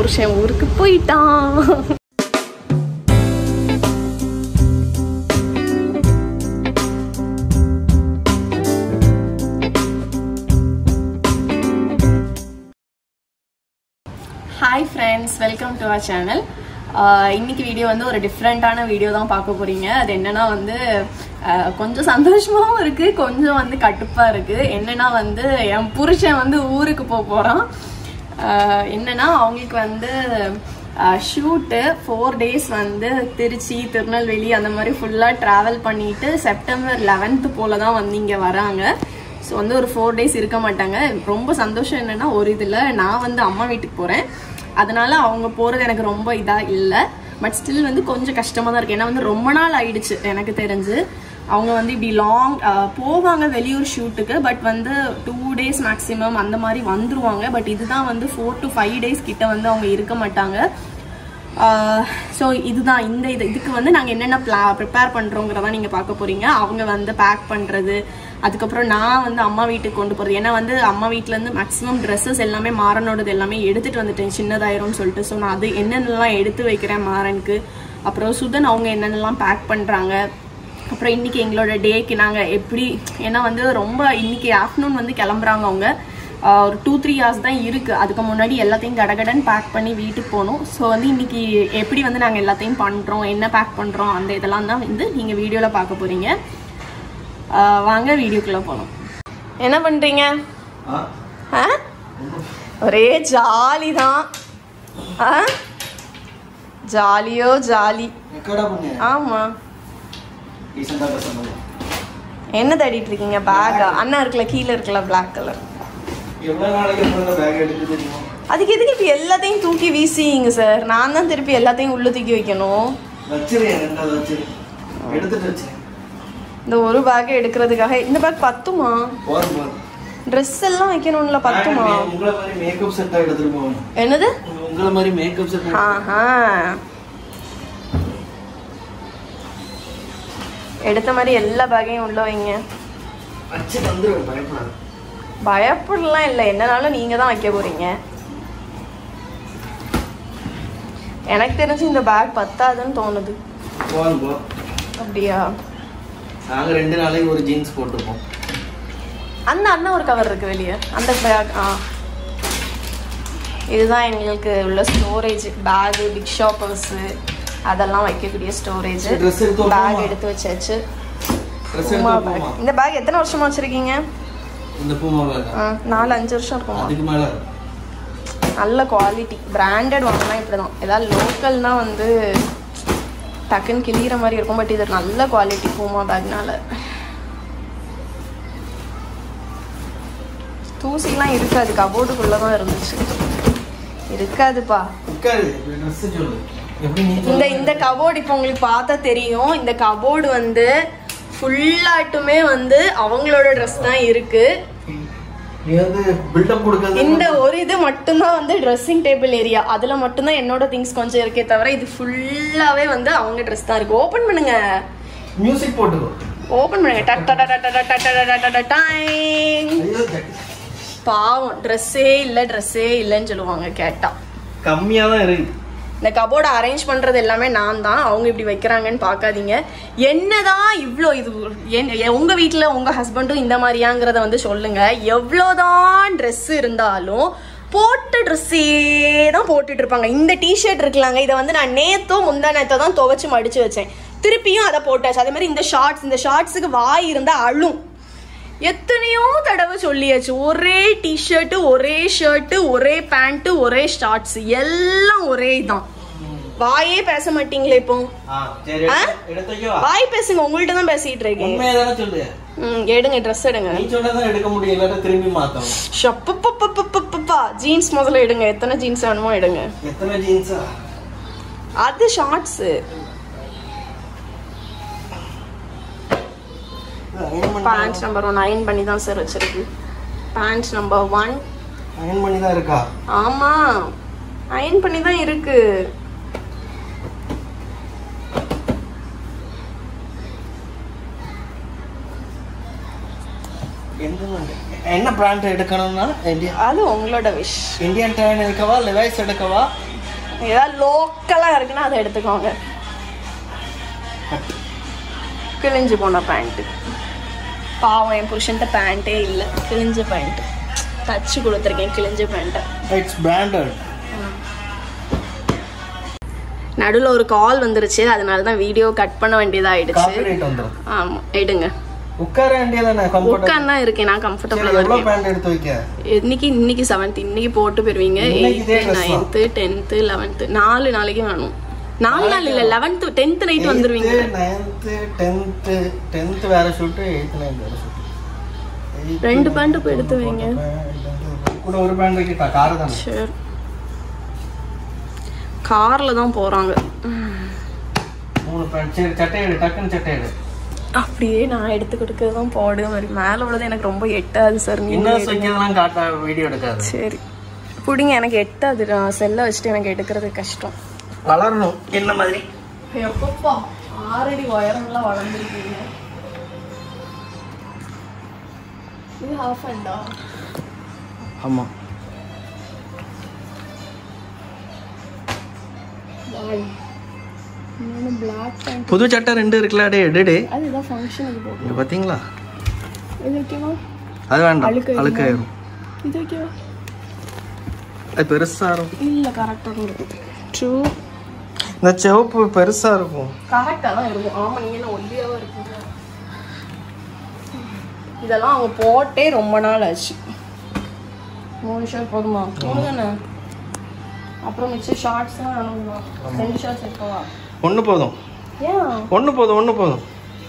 புருஷன் ஊருக்கு போயிட்டான் hi friends welcome to our channel இன்னைக்கு வீடியோ வந்து ஒரு டிஃப்ரெண்ட்டான வீடியோ தான் பார்க்க போறீங்க அது என்னன்னா வந்து ஆஹ், கொஞ்சம் சந்தோஷமாவும் இருக்கு கொஞ்சம் வந்து கட்டுப்பா இருக்கு என்னன்னா வந்து என் புருஷன் வந்து ஊருக்கு போக போறான் ஆஹ், என்னன்னா அவங்களுக்கு வந்து ஷூட்டு ஃபோர் டேஸ் வந்து திருச்சி திருநெல்வேலி அந்த மாதிரி ஃபுல்லாக ட்ராவல் பண்ணிட்டு செப்டம்பர் லெவன்த்து போல தான் வந்து இங்கே வராங்க ஸோ வந்து ஒரு ஃபோர் டேஸ் இருக்க மாட்டாங்க ரொம்ப சந்தோஷம் என்னன்னா ஒரு இதில் நான் வந்து அம்மா வீட்டுக்கு போகிறேன் அதனால அவங்க போகிறது எனக்கு ரொம்ப இதாக இல்லை பட் ஸ்டில் வந்து கொஞ்சம் கஷ்டமாக தான் இருக்கு ஏன்னா வந்து ரொம்ப நாள் ஆயிடுச்சு எனக்கு தெரிஞ்சு அவங்க வந்து இப்படி லாங் போவாங்க வெளியூர் ஷூட்டுக்கு பட் வந்து டூ டேஸ் மேக்ஸிமம் அந்த மாதிரி வந்துருவாங்க பட் இதுதான் வந்து ஃபோர் டு ஃபைவ் டேஸ் கிட்ட வந்து அவங்க இருக்க மாட்டாங்க ஸோ இதுதான் இந்த இது இதுக்கு வந்து நாங்கள் என்னென்ன ப்ளா ப்ரிப்பேர் பண்ணுறோங்கிறத நீங்கள் பார்க்க போகிறீங்க அவங்க வந்து பேக் பண்ணுறது அதுக்கப்புறம் நான் வந்து அம்மா வீட்டுக்கு கொண்டு போகிறது ஏன்னா வந்து அம்மா வீட்டிலேருந்து மேக்ஸிமம் ட்ரெஸ்ஸஸ் எல்லாமே மாறனோடது எல்லாமே எடுத்துகிட்டு வந்துட்டேன் சின்னதாயிரும்னு சொல்லிட்டு ஸோ நான் அது என்னென்னலாம் எடுத்து வைக்கிறேன் மாறனுக்கு அப்புறம் சுதன் அவங்க என்னென்னலாம் பேக் பண்ணுறாங்க அப்புறம் இன்னைக்கு எங்களோட டேக்கு நாங்கள் எப்படி ஏன்னா வந்து ரொம்ப இன்னைக்கு ஆஃப்டர்நூன் வந்து கிளம்புறாங்க அவங்க ஆஹ் ஒரு டூ த்ரீ ஹவர்ஸ் தான் இருக்குது அதுக்கு முன்னாடி எல்லாத்தையும் கடகடன் பேக் பண்ணி வீட்டுக்கு போகணும் ஸோ வந்து இன்னைக்கு எப்படி வந்து நாங்கள் எல்லாத்தையும் பண்ணுறோம் என்ன பேக் பண்ணுறோம் அந்த இதெல்லாம் தான் வந்து நீங்கள் வீடியோவில் பார்க்க போகிறீங்க வாங்க வீடியோக்குள்ளே போகலாம் என்ன பண்ணுறீங்க ஆ ஒரே ஜாலி தான் ஆ ஜாலியோ ஜாலி எக்கடா பண்ணு ஆமாம் ரீசெண்டா பேசணும் என்ன தேடிட்டு இருக்கீங்க பேக்கா அண்ணா இருக்குல்ல கீழே இருக்குல்ல பிளாக் கலர் எவ்வளவு நாளைக்கு அப்புறம் இந்த பேக் எடுத்து தெரியுமா அதுக்கு எதுக்கு இப்போ எல்லாத்தையும் தூக்கி வீசிங்க சார் நான் தான் திருப்பி எல்லாத்தையும் உள்ள தூக்கி வைக்கணும் வச்சிருக்கேன் ரெண்டாவது வச்சிரு எடுத்துட்டு வச்சிரு இந்த ஒரு பேக்கை எடுக்கிறதுக்காக இந்த பேக் பத்துமா போதும் போதும் ட்ரெஸ் எல்லாம் வைக்கணும்ல பத்துமா நான் உங்களை மாதிரி மேக்கப் செட்டா எடுத்துட்டு போகணும் என்னது உங்களை மாதிரி மேக்கப் செட் ஆஹா எடுத்த மாதிரி எல்லா பேக்கையும் உள்ள வைங்க வச்சு வந்துருவேன் பயப்படாது பயப்படலாம் இல்லை என்னனாலும் நீங்க தான் வைக்க போறீங்க எனக்கு தெரிஞ்சு இந்த பேக் பத்தாதுன்னு தோணுது போதும் போ அப்படியா நாங்க ரெண்டு நாளைக்கு ஒரு ஜீன்ஸ் போட்டுப்போம் அந்த அண்ணன் ஒரு கவர் இருக்கு வெளியே அந்த பேக் ஆ இதுதான் எங்களுக்கு உள்ள ஸ்டோரேஜ் பேகு பிக் ஷாப்பர்ஸு அதெல்லாம் வைக்கக்கூடிய ஸ்டோரேஜ் சரி, dress எடுத்து வைப்போமா? பேக் எடுத்து வச்சாச்சு ட்ரெஸ் பூமா எடுத்து பேக் போமா இந்த பேக் எத்தனை வருஷமா வச்சிருக்கீங்க இந்த பூமா பேக் ஆ, நாலு அஞ்சு வருஷம் இருக்குமா அதுக்கு மேல நல்ல குவாலிட்டி பிராண்டட் வாங்கினா இப்படி தான் ஏதாவது லோக்கல்னா வந்து டக்குன்னு கிளியிற மாதிரி இருக்கும் பட் இது நல்ல குவாலிட்டி பூமா பேக்னால தூசிலாம் இருக்காது கபோர்டுக்குள்ளே தான் இருந்துச்சு இருக்காதுப்பா உட்காரு ட்ரெஸ் சொல்லு எப்படி நீ இந்த இந்த கபோர்டு இப்போ உங்களுக்கு பார்த்தா தெரியும் இந்த கபோர்டு வந்து ஃபுல்லாட்டுமே வந்து அவங்களோட ட்ரெஸ் தான் இருக்கு நீ வந்து பில்டப் கொடுக்கறது இந்த ஒரு இது மட்டும்தான் வந்து ட்ரெஸ்ஸிங் டேபிள் ஏரியா அதுல மட்டும்தான் என்னோட திங்ஸ் கொஞ்சம் இருக்கே தவிர இது ஃபுல்லாவே வந்து அவங்க ட்ரெஸ் தான் இருக்கு ஓபன் பண்ணுங்க மியூசிக் போட்டுக்கோ ஓபன் பண்ணுங்க டக் டக் டக் டக் டக் டக் டக் டக் டக் டைம். ஐயோ ஜட்டி. பாவம் ட்ரெஸ்ஸே இல்ல ட்ரெஸ்ஸே இல்லைன்னு சொல்லுவாங்க கேட்டா கம்மியா தான் இருக்கு இந்த கபோர்டை அரேஞ்ச் பண்றது எல்லாமே நான் தான் அவங்க இப்படி வைக்கிறாங்கன்னு பார்க்காதீங்க என்னதான் இவ்வளோ இது என்- எ- உங்க வீட்ல உங்க ஹஸ்பண்டும் இந்த மாதிரியாங்கிறத வந்து சொல்லுங்க எவ்வளோதான் ட்ரெஸ் இருந்தாலும் போட்ட ட்ரெஸ்ஸே தான் போட்டுட்டு இருப்பாங்க இந்த டிஷர்ட் இருக்கலாங்க இதை வந்து நான் நேத்தோ முந்தா நேத்தோ தான் துவைச்சு மடிச்சு வச்சேன் திருப்பியும் அதை போட்டாச்சு அதே மாதிரி இந்த ஷார்ட்ஸ் இந்த ஷார்ட்ஸுக்கு வாய் இருந்தா அழும் எத்தனையோ தடவை சொல்லியாச்சு ஒரே டிஷர்ட்டு ஒரே ஷர்ட்டு ஒரே பேண்ட்டு ஒரே ஷார்ட்ஸ் எல்லாம் ஒரே தான் வாயே பேச மாட்டீங்களே இப்போ ஆ, சரி ஆ? எடுத்து- எடுத்து வைக்கவா? வாய் பேசுங்க உங்கள்ட்ட தான் பேசிட்டு இருக்கேன் உண்மையதானே சொல்லு ம் எடுங்க ட்ரெஸ் எடுங்க நீ சொன்னதான் எடுக்க முடியும் இல்லாட்ட திரும்பி மாத்தணும் ஷப்பப்பப்பப்பப்பப்பா ஜீன்ஸ் முதல்ல எடுங்க எத்தனை ஜீன்ஸ் வேணுமோ எடுங்க எத்தனை ஜீன்ஸா அது shorts pant number one iron பண்ணி தான் சார் வச்சிருக்கு பேண்ட் நம்பர் ஒன் அயன் பண்ணி தான் இருக்கா ஆமா அயன் பண்ணி தான் இருக்கு எந்த மாதிரி? என்ன பிராண்ட் எடுக்கணும்னா இந்தியா அது உங்களோட விஷ் இந்தியன் டேன் எடுக்கவா லிவைஸ் எடுக்கவா ஏதாவது லோக்கலா இருக்குன்னா அதை எடுத்துக்கோங்க கிழிஞ்சு போன பேண்ட்டு பாவம் என் புருஷன்ட்ட பேண்ட்டே இல்லை கிழிஞ்ச பேண்ட் தச்சு கொடுத்துருக்கேன் கிழிஞ்ச பேண்ட்டை இட்ஸ் பிராண்டட் நடுவில் ஒரு கால் வந்துருச்சு அதனால தான் வீடியோ கட் பண்ண வேண்டியதாயிடுச்சு காப்பிரைட் வந்துடும் ஆமாம் எடுங்க உட்கார வேண்டியதானே கம்ஃபர்டபுள் உட்காந்து தான் இருக்கேன் நான் கம்ஃபர்டபுளாக தான் எவ்வளோ இருக்கேன் பேண்ட் எடுத்து வைக்க இன்னைக்கு இன்னைக்கு செவன்த் இன்னைக்கு போட்டு போயிருவீங்க இன்னைக்கு இதே எயித்து dress தான். நைன்த்து டென்த்து லெவன்த்து நாலு நாளைக்கு வேணும் நாலு நாள் இல்லை லெவன்த்து டென்த்து நைட் வந்துருவீங்க நைன்த்து டென்த்து டென்த்து வேற ஷூட்டு எயித்து நைன்த் வேற ஷூட்டு ரெண்டு பேண்ட் இப்போ எடுத்து வைங்க கூட ஒரு பேண்ட் வைக்கிட்டா காரு தானே சரி காரில் தான் போகிறாங்க மூணு பேண்ட் சரி சட்டை எடு டக்குன்னு சட்டை எடு அப்படியே நான் எடுத்து கொடுக்கறது தான் போடு மாதிரி மேலே உள்ளது எனக்கு ரொம்ப எட்டாது சார் நீங்க இன்னும் வைக்கிறதெல்லாம் காட்டா வீடியோ எடுக்காது சரி பிடிங்க எனக்கு எட்டாது நான் செல்லை வச்சுட்டு எனக்கு எடுக்கிறது கஷ்டம் வளரணும் என்ன மாதிரி எப்பப்பா ஆறடி உயரம்லாம் வளர்ந்துருக்கீங்க இது ஹாஃப் ஹேண்டா ஆமாம் இன்னொன்று பிளாக் பேண்ட் புது சட்டை ரெண்டு இருக்குல்ல டே எடுடே அதுதான் ஃபங்க்ஷனுக்கு போகும் இங்க பாத்தீங்களா இது ஓகேவா அது வேண்டாம் அழுக்காயிருமா? அழுக்காயிரும் இது ஓகேவா அது பெருசா இருக்கும் இல்லை கரெக்டாக இருக்கும் ட்ரூ இந்த சிவப்பு பெருசா இருக்கும் கரெக்டாக தான் இருக்கும் ஆமாம் நீங்கள் என்ன ஒல்லியாகவும் இருக்கீங்க இதெல்லாம் அவங்க போட்டே ரொம்ப நாள் ஆச்சு மூணு ஷர்ட் போதுமா மூணு தானே அப்புறம் மிச்சம் ஷார்ட்ஸ்லாம் வேணுங்களா ரெண்டு ஷார்ட்ஸ் இருக்கவா ஒண்ணு போதும் ஏன் ஒண்ணு போதும் ஒண்ணு போதும்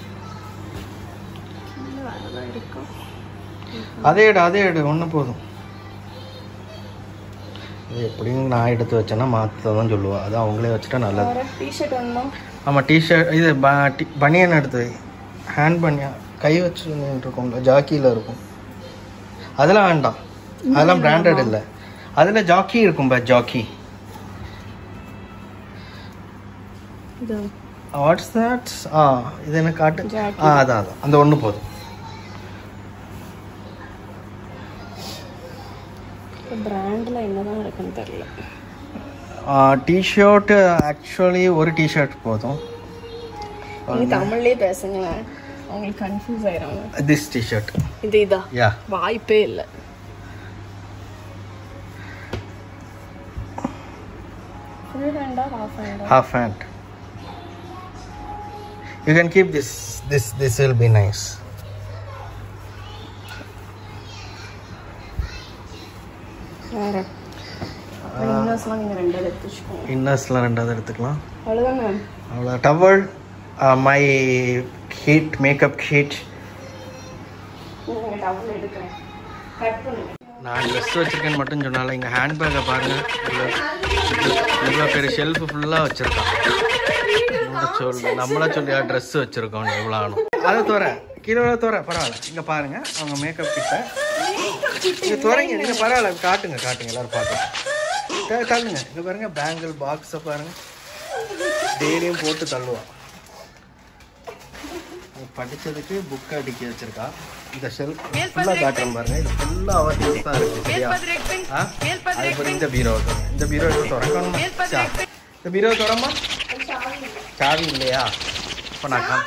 வேலை இருக்கும் அதே எடு அதே எடு ஒண்ணு போதும் இது எப்படியும் நான் எடுத்து வச்சேன்னா மாற்ற தான் சொல்லுவா அது அவங்களே வச்சுட்டா நல்லது வேறு டிஷர்ட் வேணுமா ஆமாம் டிஷர்ட் இது பனியன் எடுத்து வை ஹேண்ட் பனியன் கை வச்சு இருக்கும்ல ஜாக்கியில் இருக்கும் அதெல்லாம் வேண்டாம் அதெல்லாம் பிராண்டட் இல்லை அதில் ஜாக்கி இருக்கும் பா ஜாக்கி இது வாட்ஸ் தட் ஆ இது என்ன காட்டு Jockey. ஆ அதான் அதான் அந்த ஒன்று போதும் பிராண்டில் என்னதான் இருக்குன்னு தெரியல டிஷர்ட் ஆக்சுவலி ஒரு டிஷர்ட் போதும் நீங்க தமிழ்லயே பேசுங்களேன் அவங்களுக்கு கன்ஃபியூஸ் ஆயிடுறாங்க திஸ் டிஷர்ட் இது இதா யா வாய்ப்பே இல்லை ஃபுல் ஹேண்டா ஹாஃப் ஹேண்டா half hand you can keep this this this will be nice வேற இன்னர்ஸ்லாம் நீங்கள் ரெண்டு எடுத்து வச்சுக்கோங்க இன்னர்ஸ்லாம் ரெண்டாவது எடுத்துக்கலாம் அவ்வளோதானே அவ்வளோ towel my heat makeup heat நீங்கள் டவுன் எடுக்கிறேன் கட் பண்ணுங்க நான் ட்ரெஸ் வச்சிருக்கேன்னு மட்டும் சொன்னால இங்கே ஹேண்ட்பேக்கை பாருங்க இவ்வளோ பெரிய ஷெல்ஃபு ஃபுல்லாக வச்சுருக்கான் நம்மள சொல்லு நம்மள சொல்லியா ட்ரெஸ் வச்சுருக்கோம் எவ்வளோ ஆனும் அதை தோற கீழே தோற பரவாயில்ல இங்கே பாருங்க அவங்க மேக்கப் கிட்ட இங்கே துறைங்க நீங்கள் பரவாயில்ல காட்டுங்க காட்டுங்க எல்லாரும் பார்க்கலாம் தள்ளுங்க இங்கே பாருங்க பேங்கிள் பாக்ஸை பாருங்க டெய்லியும் போட்டு தள்ளுவான் அவ படிச்சதுக்கு புக் அடுக்கி வச்சிருக்கா இந்த ஷெல்ஃப் ஃபுல்லாக காட்டுறேன் பாருங்க இது ஃபுல்லாக அவ திங்ஸ் தான் இருக்கு சரியா ஆ அதுக்கப்புறம் இந்த பீரோ இந்த பீரோ எதுவும் திறக்கணும் சா. இந்த பீரோ திறமா சாவி இல்லையா இப்போ நான் கா-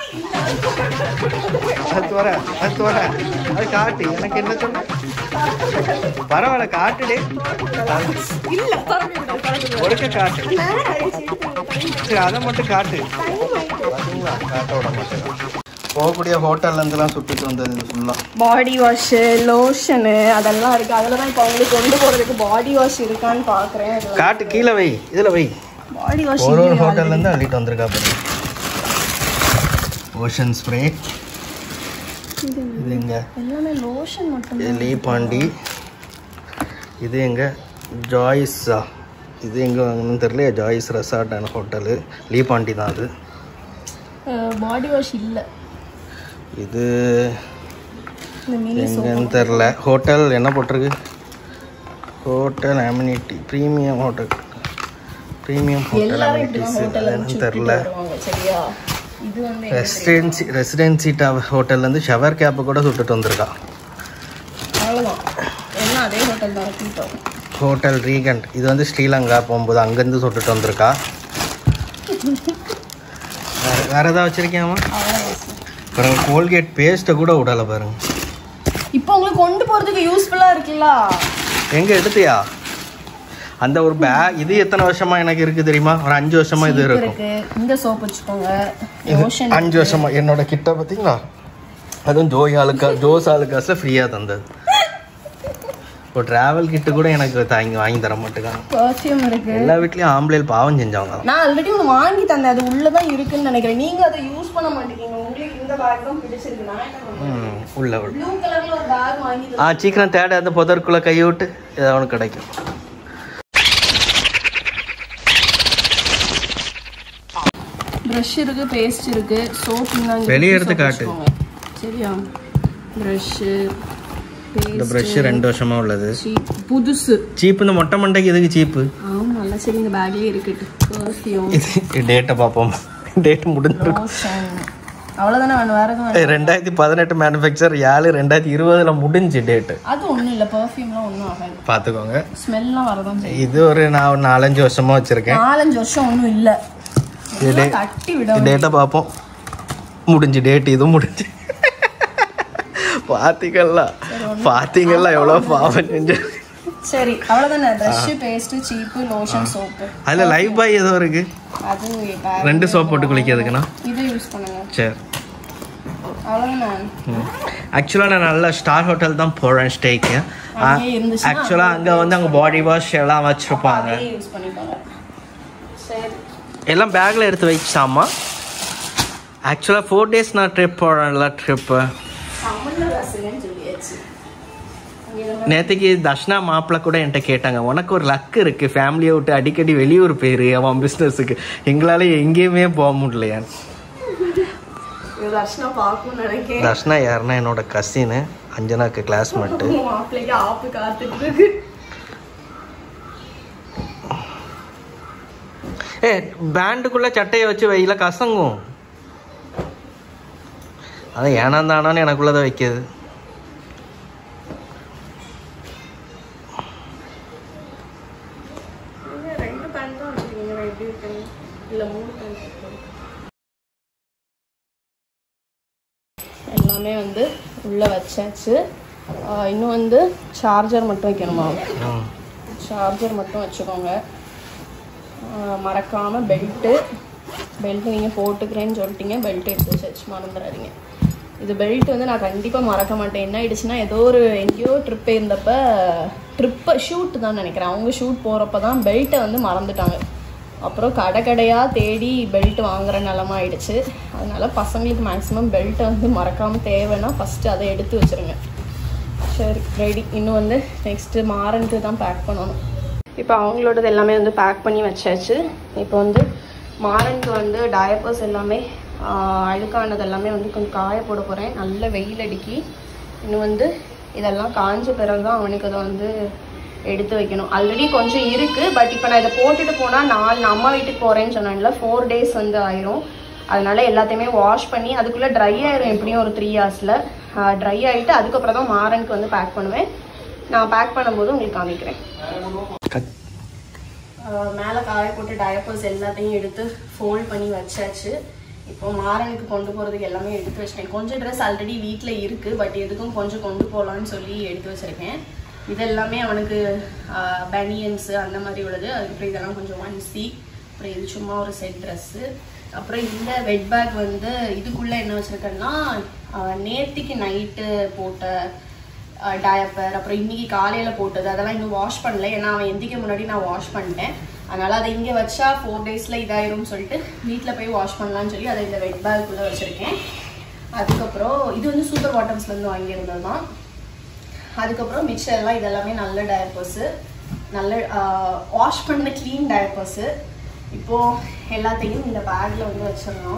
அது தோற அது தோற அது காட்டு எனக்கு என்ன சொன்ன பரவாயில்ல காட்டுடே இல்லை திறந்து ஒடுக்க காட்டு சரி அதை மட்டும் காட்டு பார்த்தீங்களா காட்ட விட மாட்டேன் போகக்கூடிய ஹோட்டல்ல இருந்துலாம் சுட்டிட்டு வந்தது இது ஃபுல்லாக பாடி வாஷு லோஷனு அதெல்லாம் இருக்கு அதில் தான் இப்போ அவங்களுக்கு கொண்டு போகிறதுக்கு பாடி வாஷ் இருக்கான்னு பார்க்குறேன் காட்டு கீழே வை இதில் வை பாடி வாஷ் ஒரு ஒரு ஹோட்டல்ல இருந்து அள்ளிட்டு வந்திருக்கா பாருங்க ஓஷன் ஸ்ப்ரே இது எங்க எல்லாமே லோஷன் மட்டும் இது லீ பாண்டி இது எங்க ஜாய்ஸா இது எங்க வாங்கணும்னு தெரியல Joy's resort and hotel Le Pondy தான் அது பாடி வாஷ் இல்லை இது இந்த மினி எங்கன்னு தெரில ஹோட்டல் என்ன போட்டிருக்கு hotel amenity premium hotel premium hotel எல்லாரும் இப்படிதான் அம்யூனிட்டிஸ் ஹோட்டல்ல என்னன்னு சுத்திட்டு தெரில வருவாங்க சரியா இது வந்து ரெசிடென்சி ரெசிடென்சி டவர் ஹோட்டல்லேருந்து ஷவர் கேப்பு கூட சுட்டுட்டு வந்திருக்கா அவ்வளோதான் எல்லாம் அதே ஹோட்டல் தான் ரிப்பீட் ஆகும் ஹோட்டல் ரீகண்ட் இது வந்து ஸ்ரீலங்கா போகும்போது அங்கேருந்து சுட்டுட்டு வந்திருக்கா வேற வேற ஏதாவது வச்சிருக்கியாமா அப்புறம் கோல்கேட் பேஸ்ட்டை கூட விடலை பாருங்க இப்போ உங்களுக்கு கொண்டு போறதுக்கு யூஸ்ஃபுல்லா இருக்குல்ல எங்க எடுத்தியா அந்த ஒரு பே இது எத்தனை வருஷமா எனக்கு இருக்கு தெரியுமா ஒரு அஞ்சு வருஷமா இது இருக்கும் இருக்கு இந்த சோப் வச்சுக்கோங்க இது லோஷன் அஞ்சு வருஷமா என்னோட கிட்ட பார்த்தீங்களா அதுவும் ஜோய் ஆளுக்கா ஜோஸ் ஆளுக்காஸில் ஃப்ரீயாக தந்தது ஒரு ட்ராவல் கிட்டு கூட எனக்கு தாங்கி வாங்கி தர மாட்டேங்காங்க பர்ஃப்யூம் இருக்கு எல்லா வீட்லேயும் ஆம்பளையில் பாவம் செஞ்சவங்க தான் நான் ஆல்ரெடி ஒன்று வாங்கி தந்தேன் அது உள்ளதான் இருக்குன்னு நினைக்கிறேன் நீங்க அதை யூஸ் பண்ண மாட்டேங்க உங்களுக்கு இந்த பேக் தான் பிடிச்சிருக்கு நான் என்ன பண்ணுவேன் ம், உள்ள உள்ள ப்ளூ கலர்ல ஒரு பேக் வாங்கி ஆ சீக்கிரம் தேட அந்த புதற்குள்ளே கையை விட்டு ஏதாவது ஒன்று கிடைக்கும் ப்ரஷ் இருக்கு பேஸ்ட் இருக்கு சோப் வெளிய எடுத்து காட்டு. சரியா ப்ரஷ் இந்த ப்ரஷ் ரெண்டு வருஷமா உள்ளது புதுசு சீப்பு இந்த மொட்டை மண்டைக்கு எதுக்கு சீப்பு ஆமா நல்லா சரி இந்த பேக்லயே இருக்கட்டும் பர்ஃப்யூம் இது டேட்டை பார்ப்போம் டேட் முடிஞ்சிடும் லோஷன் அவ்வளவுதானே வேணும் வேற எதுவும் வேணும் ரெண்டாயிரத்தி பதினெட்டு மேனுஃபேக்சர் ஏழு ரெண்டாயிரத்தி இருபதுல முடிஞ்சு டேட்டு அது ஒண்ணும் இல்ல பர்ஃப்யூம்லாம் ஒண்ணும் ஆகாது பார்த்துக்கோங்க ஸ்மெல்லாம் வரதான் செய்யும் இது ஒரு நான் ஒரு நாலஞ்சு வருஷமா வச்சிருக்கேன் நாலஞ்சு வருஷம் ஒண்ணும் இல்ல இது எல்லாம் தட்டி விட டேட்டை பார்ப்போம் முடிஞ்சு டேட் இதுவும் முடிஞ்சு பாத்தீங்களா பாத்தீங்களா எவ்வளவு பாவம் செஞ்சு சரி அவ்வளவுதானே ப்ரஷ் பேஸ்ட் சீப்பு லோஷன் சோப்பு அதுல லைஃப் பாய் ஏதோ இருக்கு அது bag. ரெண்டு சோப் போட்டு குளிக்கிறதுக்குண்ணா இதை யூஸ் பண்ணுங்க சரி அவ்வளவுதானே ஆக்சுவலாக நான் நல்ல ஸ்டார் ஹோட்டல் தான் போகிறேன் ஸ்டேக்கு அங்கேயே இருந்துச்சுன்னா ஆக்சுவலாக அங்கே வந்து அங்கே பாடி வாஷ் எல்லாம் வச்சுருப்பாங்க அதையே யூஸ் பண்ணிக்கோங்க சரி எல்லாம் பேக்கில் எடுத்து வச்சாமா ஆக்சுவலாக ஃபோர் டேஸ் நான் ட்ரிப் போகிறேன்ல ட்ரிப்பு தமிழ்ல ரசங்கன்னு சொல்லியாச்சு அங்க இருந்து நேற்றுக்கு தர்ஷனா மாப்பிள்ளை கூட என்கிட்ட கேட்டாங்க உனக்கு ஒரு லக் இருக்குது ஃபேமிலியை விட்டு அடிக்கடி வெளியூர் போயிரு அவன் பிஸ்னஸுக்கு எங்களால் எங்கேயுமே போக முடியலையான்னு இது தர்ஷனா பார்க்கணும்னு நினைக்கிறேன் தர்ஷனா யாருன்னா என்னோட கசின்னு அஞ்சனாக்கு கிளாஸ்மேட்டு மாப்பிள்ளைக்கு ஆப்பு காத்துட்டு இருக்கு ஏ பேண்டுக்குள்ளே சட்டையை வச்சு வெயில கசங்கும் அதான் ஏனா தானான்னு எனக்குள்ளதை வைக்கிது நீங்க ரெண்டு பேண்ட் தான் வச்சிருக்கீங்க எப்படி இருக்கு இல்ல மூணு பேண்ட் எல்லாமே வந்து உள்ள வச்சாச்சு ஆஹ் இன்னும் வந்து சார்ஜர் மட்டும் வைக்கணுமா ம் சார்ஜர் மட்டும் வச்சுக்கோங்க ஆஹ் மறக்காம பெல்ட்டு பெல்ட் நீங்கள் போட்டுக்கிறேன்னு சொல்லிட்டீங்க பெல்ட் எடுத்து வச்சு மறந்துடாதீங்க இது பெல்ட் வந்து நான் கண்டிப்பாக மறக்க மாட்டேன் என்ன ஆயிடுச்சுன்னா ஏதோ ஒரு எங்கேயோ ட்ரிப் இருந்தப்ப ட்ரிப்பை ஷூட் தான் நினைக்கிறேன் அவங்க ஷூட் போகிறப்ப தான் பெல்ட்டை வந்து மறந்துட்டாங்க அப்புறம் கடை கடையாக தேடி பெல்ட் வாங்குற நிலமா ஆயிடுச்சு அதனால பசங்களுக்கு மேக்ஸிமம் பெல்ட்டை வந்து மறக்காமல் தேவைன்னா ஃபஸ்ட்டு அதை எடுத்து வச்சிருங்க சரி ரெடி இன்னும் வந்து நெக்ஸ்ட்டு மாறனுக்கு தான் பேக் பண்ணணும் இப்போ அவங்களோடது எல்லாமே வந்து பேக் பண்ணி வச்சாச்சு இப்போ வந்து மாறனுக்கு வந்து டயப்பர்ஸ் எல்லாமே ஆஹ், அழுக்கானது எல்லாமே வந்து கொஞ்சம் காய போட போகிறேன் நல்ல வெயில் அடிக்கி இன்னும் வந்து இதெல்லாம் காஞ்ச பிறகு தான் அவனுக்கு அதை வந்து எடுத்து வைக்கணும் ஆல்ரெடி கொஞ்சம் இருக்குது பட் இப்போ நான் இதை போட்டுட்டு போனால் நாலு நான் அம்மா வீட்டுக்கு போகிறேன்னு சொன்னேன்ல ஃபோர் டேஸ் வந்து ஆயிரும் அதனால எல்லாத்தையுமே வாஷ் பண்ணி அதுக்குள்ளே ட்ரை ஆயிரும் எப்படியும் ஒரு த்ரீ ஹவர்ஸில் ட்ரை ஆகிட்டு அதுக்கப்புறம் தான் மாறனுக்கு வந்து பேக் பண்ணுவேன் நான் பேக் பண்ணும்போது உங்களுக்கு காமிக்கிறேன் மேலே காய போட்டு டயப்பர்ஸ் எல்லாத்தையும் எடுத்து ஃபோல்ட் பண்ணி வச்சாச்சு இப்போ மாறனுக்கு கொண்டு போகிறதுக்கு எல்லாமே எடுத்து வச்சிட்டேன் கொஞ்சம் ட்ரெஸ் ஆல்ரெடி வீட்டில் இருக்குது பட் எதுக்கும் கொஞ்சம் கொண்டு போகலான்னு சொல்லி எடுத்து வச்சிருக்கேன் இது எல்லாமே அவனுக்கு பனியன்ஸு அந்த மாதிரி உள்ளது அதுக்கப்புறம் இதெல்லாம் கொஞ்சம் ஒன்சி அப்புறம் இது சும்மா ஒரு செட் ட்ரெஸ்ஸு அப்புறம் இந்த வெட் பேக் வந்து இதுக்குள்ளே என்ன வச்சுருக்கேன்னா நேத்திக்கு நைட்டு போட்ட டயப்பர் அப்புறம் இன்னைக்கு காலையில் போட்டது அதெல்லாம் இன்னும் வாஷ் பண்ணல ஏன்னா அவன் எந்திக்க முன்னாடி நான் வாஷ் பண்ணிட்டேன் அதனால் அதை இங்கே வச்சா ஃபோர் டேஸில் இதாயிரும்னு சொல்லிட்டு வீட்டில் போய் வாஷ் பண்ணலாம்னு சொல்லி அதை இந்த வெட் பேக்குள்ளே வச்சுருக்கேன் அதுக்கப்புறம் இது வந்து சூப்பர் பாட்டம்ஸ்லேருந்து வாங்கியிருந்தது தான் அதுக்கப்புறம் மிச்சம் எல்லாம் இதெல்லாமே நல்ல டயப்பர்ஸு நல்ல வாஷ் பண்ண க்ளீன் டயப்பர்ஸு இப்போது எல்லாத்தையும் இந்த பேக்கில் வந்து வச்சிடணும்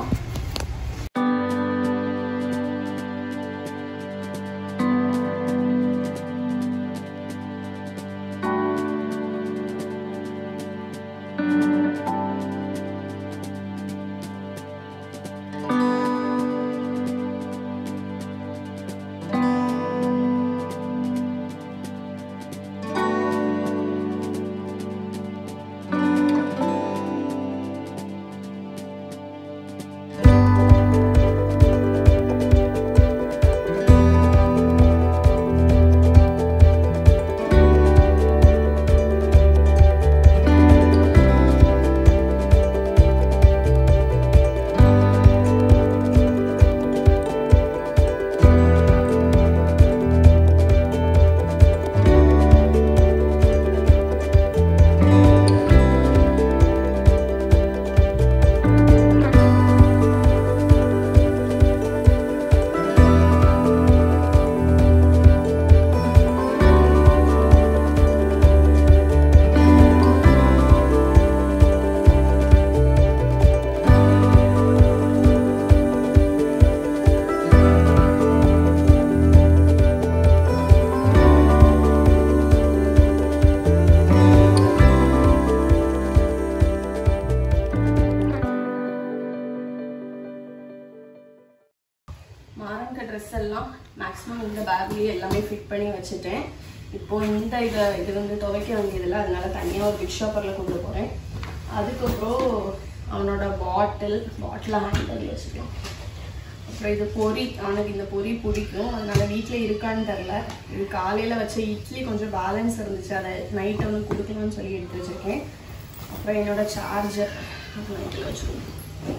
ட்ரெஸ் எல்லாம் மேக்ஸிமம் இந்த பேக்லேயே எல்லாமே ஃபிட் பண்ணி வச்சுட்டேன் இப்போ இந்த இதை இது வந்து துவைக்க வேண்டியதில்லை அதனால தனியாக ஒரு பிக் ஷாப்பரில் கொண்டு போகிறேன் அதுக்கப்புறம் அவனோட பாட்டில் பாட்டில் ஹேண்ட் பண்ணி வச்சுக்கலாம் அப்புறம் இது பொரி அவனுக்கு இந்த பொரி பிடிக்கும் அதனால வீட்டில் இருக்கான்னு தெரில இது காலையில் வச்ச இட்லி கொஞ்சம் பேலன்ஸ் இருந்துச்சு அதை நைட் வந்து கொடுக்கணும்னு சொல்லி எடுத்து வச்சிருக்கேன் அப்புறம் என்னோட சார்ஜர் நைட்டில் வச்சுருக்கேன்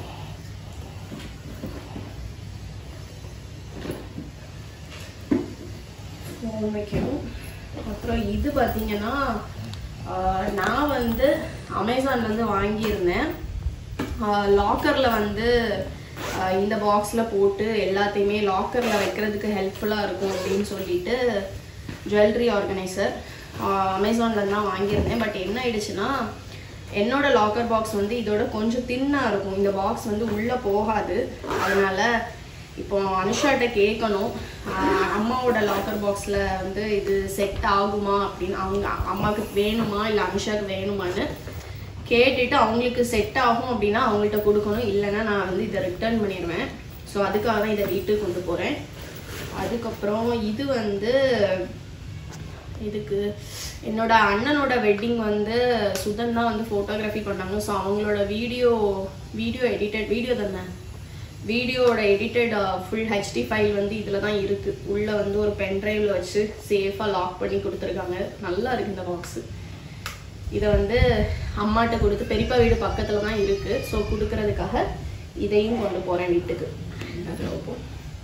ஃபோன் வைக்கணும் அப்புறம் இது பார்த்தீங்கன்னா ஆஹ், நான் வந்து அமேசான்லேருந்து வாங்கியிருந்தேன் லாக்கரில் வந்து ஆஹ், இந்த பாக்ஸில் போட்டு எல்லாத்தையுமே லாக்கரில் வைக்கிறதுக்கு ஹெல்ப்ஃபுல்லாக இருக்கும் அப்படின்னு சொல்லிட்டு ஜுவல்லரி ஆர்கனைசர் அமேசானில் தான் வாங்கியிருந்தேன் பட் என்ன ஆயிடுச்சுன்னா என்னோட லாக்கர் பாக்ஸ் வந்து இதோட கொஞ்சம் தின்னாக இருக்கும் இந்த பாக்ஸ் வந்து உள்ளே போகாது அதனால இப்போ அனுஷாட்ட கேட்கணும் ஆஹ் அம்மாவோட லாக்கர் பாக்ஸில் வந்து இது செட் ஆகுமா அப்படின்னு அவங்க அம்மாவுக்கு வேணுமா இல்லை அனுஷாக்கு வேணுமான்னு கேட்டுட்டு அவங்களுக்கு செட் ஆகும் அப்படின்னா அவங்கள்ட்ட கொடுக்கணும் இல்லைன்னா நான் வந்து இதை ரிட்டர்ன் பண்ணிடுவேன் ஸோ அதுக்காக தான் இதை வீட்டுக்கு கொண்டு போகிறேன் அதுக்கப்புறம் இது வந்து இதுக்கு என்னோட அண்ணனோட வெட்டிங் வந்து சுதன் தான் வந்து ஃபோட்டோகிராஃபி பண்ணாங்க ஸோ அவங்களோட வீடியோ வீடியோ எடிட்டட் வீடியோ தானே வீடியோட எடிட்டட் ஃபுல் ஹெச்டி ஃபைல் வந்து இதில் தான் இருக்குது உள்ளே வந்து ஒரு பென் ட்ரைவில் வச்சு சேஃபாக லாக் பண்ணி கொடுத்துருக்காங்க நல்லா இருக்கு இந்த பாக்ஸு இதை வந்து அம்மாட்ட கொடுத்து பெரியப்பா வீடு பக்கத்தில் தான் இருக்குது ஸோ கொடுக்கறதுக்காக இதையும் கொண்டு போகிறேன் வீட்டுக்கு அதில் வைப்போம்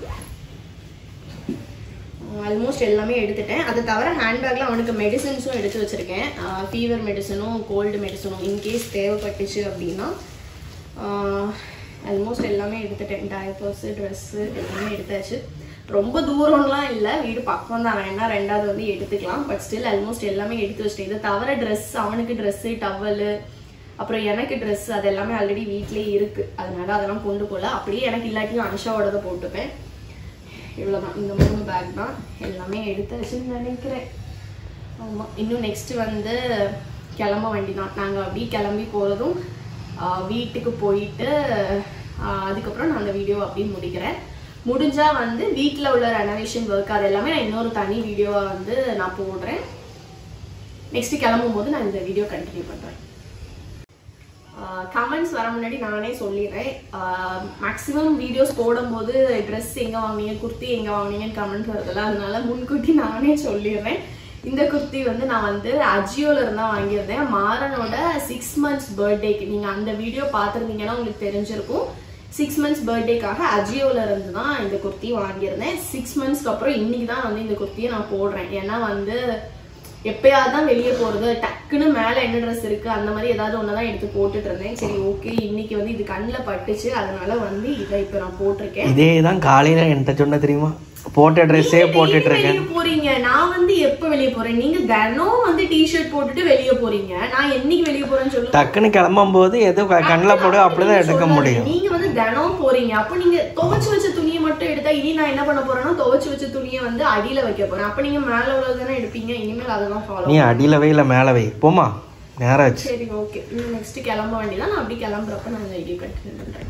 ஆல்மோஸ்ட் எல்லாமே எடுத்துட்டேன் அது தவிர ஹேண்ட்பேக்கில் அவனுக்கு மெடிசின்ஸும் எடுத்து வச்சுருக்கேன் ஃபீவர் மெடிசனும் கோல்டு மெடிசனும் இன்கேஸ் தேவைப்பட்டுச்சு அப்படின்னா ஆல்மோஸ்ட் எல்லாமே எடுத்துட்டேன் டயப்பர்ஸு ட்ரெஸ்ஸு எல்லாமே எடுத்தாச்சு ரொம்ப தூரம்லாம் இல்லை வீடு பக்கம் தான் வேணா ரெண்டாவது வந்து எடுத்துக்கலாம் பட் ஸ்டில் ஆல்மோஸ்ட் எல்லாமே எடுத்து வச்சிட்டேன் இதை தவிர ட்ரெஸ் அவனுக்கு ட்ரெஸ்ஸு டவலு அப்புறம் எனக்கு ட்ரெஸ் அது எல்லாமே ஆல்ரெடி வீட்லேயே இருக்குது அதனால அதெல்லாம் கொண்டு போகல அப்படியே எனக்கு இல்லாட்டியும் அனுஷாவோடதை போட்டுப்பேன் இவ்வளோதான் இந்த மூணு பேக் தான் எல்லாமே எடுத்தாச்சுன்னு நினைக்கிறேன் ஆமாம் இன்னும் நெக்ஸ்ட் வந்து கிளம்ப வண்டி தான் நாங்கள் அப்படியே கிளம்பி போகிறதும் வீட்டுக்கு போயிட்டு ஆஹ் அதுக்கப்புறம் நான் அந்த வீடியோ அப்படியே முடிக்கிறேன் முடிஞ்சா வந்து வீட்டில் உள்ள ரெனோவேஷன் ஒர்க் அது எல்லாமே நான் இன்னொரு தனி வீடியோவாக வந்து நான் போடுறேன் நெக்ஸ்ட் கிளம்பும் போது நான் இந்த வீடியோ கண்டினியூ பண்ணுறேன் கமெண்ட்ஸ் வர முன்னாடி நானே சொல்லிடுறேன் மேக்ஸிமம் வீடியோஸ் போடும்போது ட்ரெஸ் எங்கே வாங்குனீங்க குர்த்தி எங்கே வாங்குனீங்கன்னு கமெண்ட் வருதுல்ல அதனால முன்கூட்டி நானே சொல்லிடுறேன் இந்த குர்த்தி வந்து நான் வந்து அஜியோல இருந்தா வாங்கியிருந்தேன் மாறனோட சிக்ஸ் மந்த்ஸ் பர்த்டேக்கு நீங்க அந்த வீடியோ பார்த்துருந்தீங்கன்னா உங்களுக்கு தெரிஞ்சிருக்கும் சிக்ஸ் மந்த்ஸ் பர்த்டேக்காக அஜியோல இருந்து தான் இந்த குர்த்தி வாங்கியிருந்தேன் சிக்ஸ் மந்த்ஸ்க்கு அப்புறம் இன்னைக்கு தான் வந்து இந்த குர்த்தியை நான் போடுறேன் ஏன்னா வந்து எப்பயாவது தான் வெளியே போறது டக்குன்னு மேல என்ன ட்ரெஸ் இருக்கு அந்த மாதிரி ஏதாவது ஒண்ணுதான் எடுத்து போட்டுட்டு இருந்தேன் சரி ஓகே இன்னைக்கு வந்து இது கண்ணில் பட்டுச்சு அதனால வந்து இதை இப்போ நான் போட்டிருக்கேன் இதே தான் காலையில் என்கிட்ட சொன்ன தெரியுமா போட்ட ட்ரெஸ்ஸே போட்டுட்டு இருக்கேன் வெளிய போறீங்க நான் வந்து எப்ப வெளிய போறேன் நீங்க தினம் வந்து டிஷர்ட் போட்டுட்டு வெளிய போறீங்க நான் என்னைக்கு வெளிய போறேன்னு சொல்லுங்க டக்குன்னு கிளம்பும் போது எதோ கண்ணில் போடு அப்படிதான் எடுக்க முடியும் நீங்க வந்து தினம் போறீங்க அப்ப நீங்க துவைச்சு வச்ச துணியை மட்டும் எடுத்தா இனி நான் என்ன பண்ண போறேன்னா துவைச்சு வச்ச துணியை வந்து அடியில வைக்க போறேன் அப்ப நீங்க மேல உள்ளது தானே எடுப்பீங்க இனிமேல் அதெல்லாம் ஃபாலோ நீ அடியில் வை இல்லை மேலே வை போமா நேரம் ஆச்சு சரி ஓகே நெக்ஸ்ட் கிளம்ப வேண்டியதான் நான் அப்படி கிளம்புறப்ப நான் இந்த வீடியோ கண்டினியூ பண்றேன்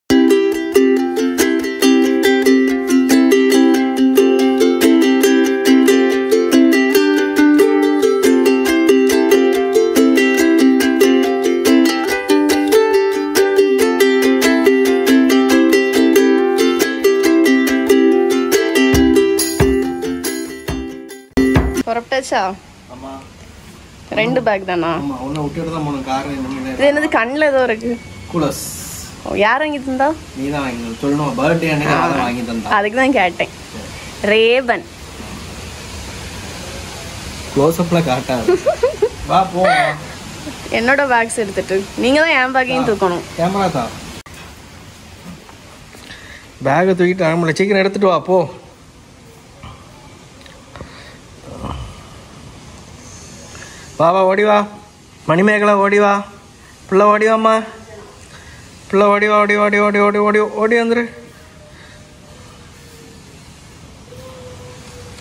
புறப்பட்டாச்சா ஆமா ரெண்டு பேக் தானா ஆமா உன்னை விட்டுட்டு தான் போன காரணம் என்ன இது என்னது கண்ணில் ஏதோ இருக்கு கூலஸ் ஓ யார் வாங்கி தந்தா நீ தான் வாங்கி சொல்லணும் பர்த்டே அன்னைக்கு அதை வாங்கி தந்தா அதுக்கு தான் கேட்டேன் ரேவன் க்ளோஸ்அப்ல காட்டாது வா போ என்னோட பேக்ஸ் எடுத்துட்டு நீங்க தான் என் பேக்கையும் தூக்கணும் கேமரா தான் பேக்கை தூக்கிட்டு ஆரம்பில சீக்கிரம் எடுத்துட்டு வா போ வா வா ஓடி வா மணிமேகலா ஓடி வா பிள்ளை ஓடி வாம்மா பிள்ளை ஓடி வா ஓடி ஓடி ஓடி ஓடி ஓடி ஓடி வந்துரு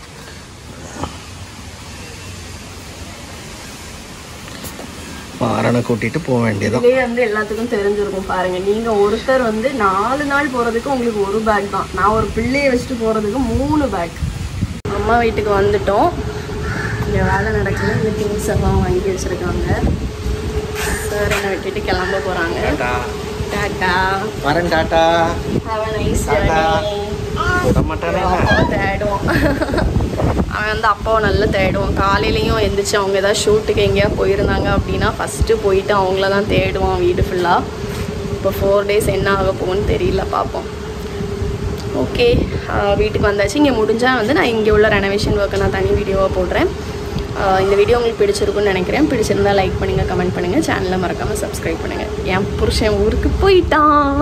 மாறன அவனை கூட்டிட்டு போக வேண்டியதான் இதுலயே வந்து எல்லாத்துக்கும் தெரிஞ்சிருக்கும் பாருங்க நீங்க ஒருத்தர் வந்து நாலு நாள் போறதுக்கு உங்களுக்கு ஒரு பேக் தான் நான் ஒரு பிள்ளையை வச்சுட்டு போறதுக்கு மூணு பேக் அம்மா வீட்டுக்கு வந்துட்டோம் இங்க வேலை நடக்குது இந்த திங்ஸ் எல்லாம் வாங்கி வச்சிருக்காங்க சார் என்னை விட்டுட்டு கிளம்ப போறாங்க டாட்டா வரேன் tata have a nice tata. விட மாட்டானே அப்பாவை தேடுவான் அவன் வந்து அப்பாவை நல்லா தேடுவான் காலையிலையும் எந்திரிச்சு அவங்க ஏதாவது ஷூட்டுக்கு எங்கேயா போயிருந்தாங்க அப்படின்னா ஃபஸ்ட்டு போயிட்டு அவங்கள தான் தேடுவான் வீடு ஃபுல்லாக இப்போ ஃபோர் டேஸ் என்ன ஆக போகும்னு தெரியல பார்ப்போம் ஓகே வீட்டுக்கு வந்தாச்சு இங்கே முடிஞ்சால் வந்து நான் இங்கே உள்ள ரெனோவேஷன் ஒர்க்கை நான் தனி வீடியோவாக போடுறேன் ஆஹ் இந்த வீடியோ உங்களுக்கு பிடிச்சிருக்குன்னு நினைக்கிறேன் பிடிச்சிருந்தா லைக் பண்ணுங்கள் கமெண்ட் பண்ணுங்கள் சேனலை மறக்காமல் சப்ஸ்கிரைப் பண்ணுங்கள் என் புருஷன் ஊருக்கு போயிட்டான்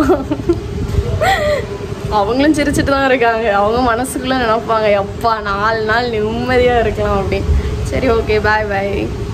அவங்களும் சிரிச்சிட்டு தான் இருக்காங்க அவங்க மனசுக்குள்ளே நினைப்பாங்க எப்பா நாலு நாள் நிம்மதியாக இருக்கலாம் அப்படின்னு சரி ஓகே பாய் பாய்